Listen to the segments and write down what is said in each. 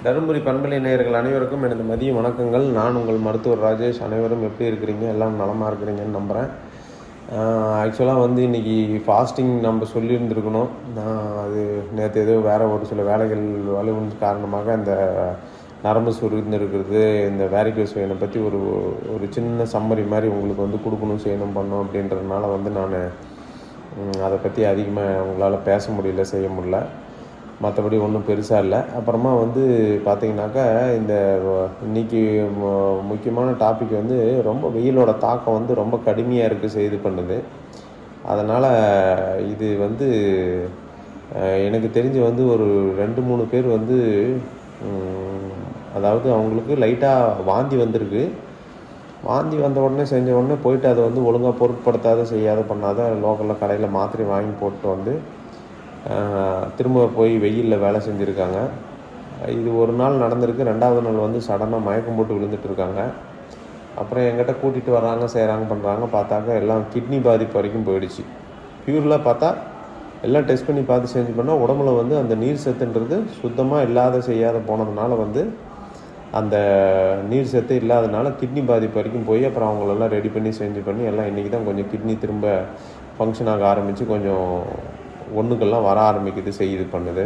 தருமபுரி பண்பலை நேயர்கள் அனைவருக்கும் எனது மதிய வணக்கங்கள் நான் உங்கள் மருத்துவர் ராஜேஷ் அனைவரும் எப்படி இருக்கிறீங்க எல்லாம் நலமாக இருக்கிறீங்கன்னு நம்புகிறேன் ஆக்சுவலாக வந்து இன்றைக்கி ஃபாஸ்டிங் நம்ம சொல்லியிருந்துருக்கணும் நான் அது நேற்று ஏதோ வேறு ஒரு சில வேலைகள் வலுவின் காரணமாக அந்த நரம்பு சுருந்து இருக்கிறது இந்த வேரிகோஸ் வெயினை பற்றி ஒரு ஒரு சின்ன சம்மரி மாதிரி உங்களுக்கு வந்து கொடுக்கணும் செய்யணும் பண்ணணும் அப்படின்றதுனால வந்து நான் அதை பற்றி அதிகமாக உங்களால் பேச முடியல செய்ய முடியல மற்றபடி ஒன்றும் பெருசாக இல்லை அப்புறமா வந்து பார்த்தீங்கன்னாக்கா இந்த இன்னைக்கு மு- முக்கியமான டாபிக் வந்து ரொம்ப வெயிலோட தாக்கம் வந்து ரொம்ப கடுமையாக இருக்குது செய்து பண்ணுது அதனால் இது வந்து அஹ், எனக்கு தெரிஞ்சு வந்து ஒரு ரெண்டு மூணு பேர் வந்து ம், அதாவது அவங்களுக்கு லைட்டாக வாந்தி வந்திருக்கு வாந்தி வந்த உடனே செஞ்ச உடனே போயிட்டு அதை வந்து ஒழுங்காக பொருட்படுத்தாத செய்யாத பண்ணாத லோக்கலில் கடையில் மாத்திரை வாங்கி போட்டு வந்து ஆஹ், திரும்ப போய் வெயிலில் வேலை செஞ்சுருக்காங்க இது ஒரு நாள் நடந்திருக்கு ரெண்டாவது நாள் வந்து சடனாக மயக்கம் போட்டு விழுந்துட்டு இருக்காங்க அப்புறம் என்கிட்ட கூட்டிகிட்டு வராங்க செய்கிறாங்க பண்ணுறாங்க பார்த்தாக்க எல்லாம் கிட்னி பாதிப்பு வரைக்கும் போயிடுச்சு பியூரில் பார்த்தா எல்லாம் டெஸ்ட் பண்ணி பார்த்து செஞ்சு பண்ணால் உடம்புல வந்து அந்த நீர் சத்துன்றது சுத்தமாக இல்லாத செய்யாத போனதுனால வந்து அந்த நீர் சத்து இல்லாதனால கிட்னி பாதிப்பு வரைக்கும் போய் அப்புறம் அவங்களெல்லாம் ரெடி பண்ணி செஞ்சு பண்ணி எல்லாம் இன்றைக்கி தான் கொஞ்சம் கிட்னி திரும்ப ஃபங்க்ஷன் ஆக ஆரம்பித்து கொஞ்சம் ஒன்றுக்கெல்லாம் வர ஆரம்பிக்குது செய்யுது பண்ணுது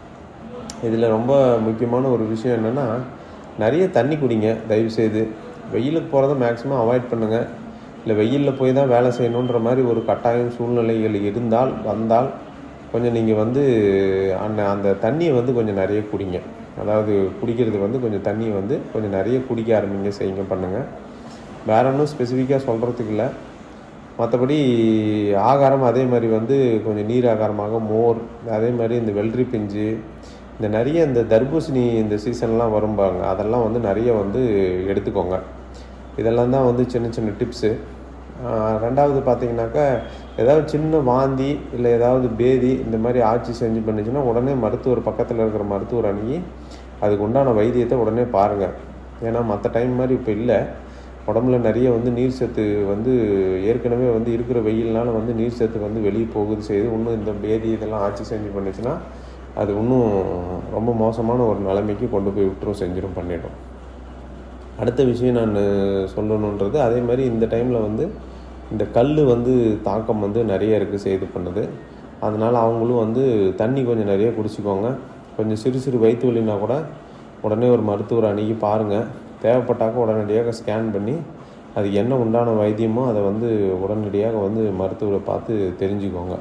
இதில் ரொம்ப முக்கியமான ஒரு விஷயம் என்னென்னா நிறைய தண்ணி குடிங்க தயவுசெய்து வெயிலுக்கு போகிறத மேக்ஸிமம் அவாய்ட் பண்ணுங்கள் இல்லை வெயிலில் போய் தான் வேலை செய்யணுன்ற மாதிரி ஒரு கட்டாயம் சூழ்நிலைகள் இருந்தால் வந்தால் கொஞ்சம் நீங்கள் வந்து அந்த அந்த தண்ணியை வந்து கொஞ்சம் நிறைய குடிங்க அதாவது குடிக்கிறது வந்து கொஞ்சம் தண்ணியை வந்து கொஞ்சம் நிறைய குடிக்க ஆரம்பிங்க செய்யுங்க பண்ணுங்கள் வேற ஒன்றும் ஸ்பெசிஃபிக்காக சொல்கிறதுக்கு இல்லை மற்றபடி ஆகாரம் அதே மாதிரி வந்து கொஞ்சம் நீர் ஆகாரமாக மோர் அதே மாதிரி இந்த வெள்ளரி பிஞ்சு இந்த நிறைய இந்த தர்பூசணி இந்த சீசன்லாம் வரும்பாங்க அதெல்லாம் வந்து நிறைய வந்து எடுத்துக்கோங்க இதெல்லாம் தான் வந்து சின்ன சின்ன டிப்ஸு ரெண்டாவது பார்த்தீங்கன்னாக்கா ஏதாவது சின்ன வாந்தி இல்லை ஏதாவது பேதி இந்த மாதிரி ஆட்சி செஞ்சு பண்ணுச்சுன்னா உடனே மருத்துவர் பக்கத்தில் இருக்கிற மருத்துவர் அணுகி அதுக்கு உண்டான வைத்தியத்தை உடனே பாருங்கள் ஏன்னா மற்ற டைம் மாதிரி இப்போ இல்லை உடம்புல நிறைய வந்து நீர் சத்து வந்து ஏற்கனவே வந்து இருக்கிற வெயில்னால வந்து நீர் சத்து வந்து வெளியே போகுது செய்யுது இன்னும் இந்த பேதி இதெல்லாம் ஆட்சி செஞ்சு பண்ணுச்சுன்னா அது இன்னும் ரொம்ப மோசமான ஒரு நிலைமைக்கு கொண்டு போய் விட்டுரும் செஞ்சிடும் பண்ணிடும் அடுத்த விஷயம் நான் சொல்லணுன்றது அதே மாதிரி இந்த டைமில் வந்து இந்த கல் வந்து தாக்கம் வந்து நிறைய இருக்குது செய்து பண்ணுது அதனால் அவங்களும் வந்து தண்ணி கொஞ்சம் நிறைய குடிச்சிக்கோங்க கொஞ்சம் சிறு சிறு வயிற்று வலினா கூட உடனே ஒரு மருத்துவரை அணுகி பாருங்கள் தேவைப்பட்டாக்க உடனடியாக ஸ்கேன் பண்ணி அது என்ன உண்டான வைத்தியமோ அதை வந்து உடனடியாக வந்து மருத்துவரை பார்த்து தெரிஞ்சுக்கோங்க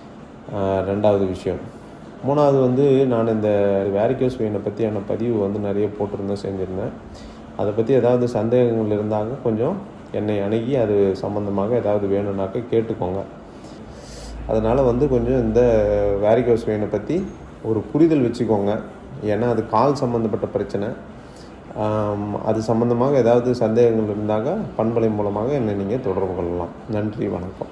ஆஹ் ரெண்டாவது விஷயம் மூணாவது வந்து நான் இந்த வேரிகோஸ் வெயினை பற்றியான பதிவு வந்து நிறைய போட்டிருந்தேன் செஞ்சுருந்தேன் அதை பற்றி ஏதாவது சந்தேகங்கள் இருந்தாங்க கொஞ்சம் என்னை அணுகி அது சம்மந்தமாக ஏதாவது வேணும்னாக்க கேட்டுக்கோங்க அதனால் வந்து கொஞ்சம் இந்த வேரிகோஸ் வெயினை பற்றி ஒரு புரிதல் வச்சுக்கோங்க ஏன்னா அது கால் சம்மந்தப்பட்ட பிரச்சனை ஆம், அது சம்மந்தமாக ஏதாவது சந்தேகங்கள் இருந்தாங்க பண்பலை மூலமாக என்னை நீங்கள் தொடர்பு கொள்ளலாம் நன்றி வணக்கம்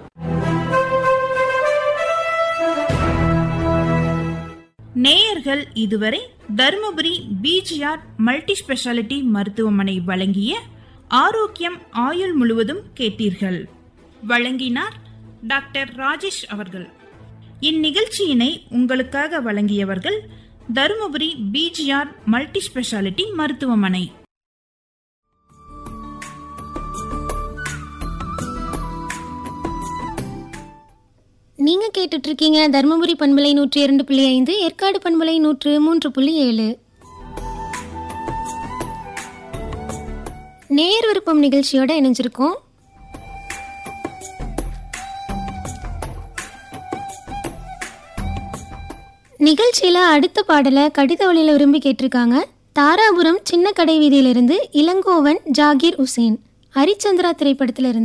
நேயர்கள் இதுவரை தருமபுரி பிஜிஆர் மல்டி ஸ்பெஷாலிட்டி மருத்துவமனை வழங்கிய ஆரோக்கியம் ஆயுள் முழுவதும் கேட்டீர்கள் வழங்கினார் டாக்டர் ராஜேஷ் அவர்கள் இந்நிகழ்ச்சியினை உங்களுக்காக வழங்கியவர்கள் தருமபுரி பிஜிஆர் மல்டி ஸ்பெஷாலிட்டி மருத்துவமனை நீங்க கேட்டுட்டு இருக்கீங்க தருமபுரி பண்பலை நூற்றி இரண்டு புள்ளி ஐந்து ஏற்காடு பண்பலை நூற்று மூன்று புள்ளி ஏழு நேர் விருப்பம் நிகழ்ச்சியோட இணைஞ்சிருக்கோம் நிகழ்ச்சியில அடுத்த பாடலை கடித வழியில விரும்பி கேட்டிருக்காங்க தாராபுரம் சின்ன கடை வீதியிலிருந்து இளங்கோவன் ஜாகீர் உசேன் ஹரிச்சந்திரா திரைப்படத்திலிருந்து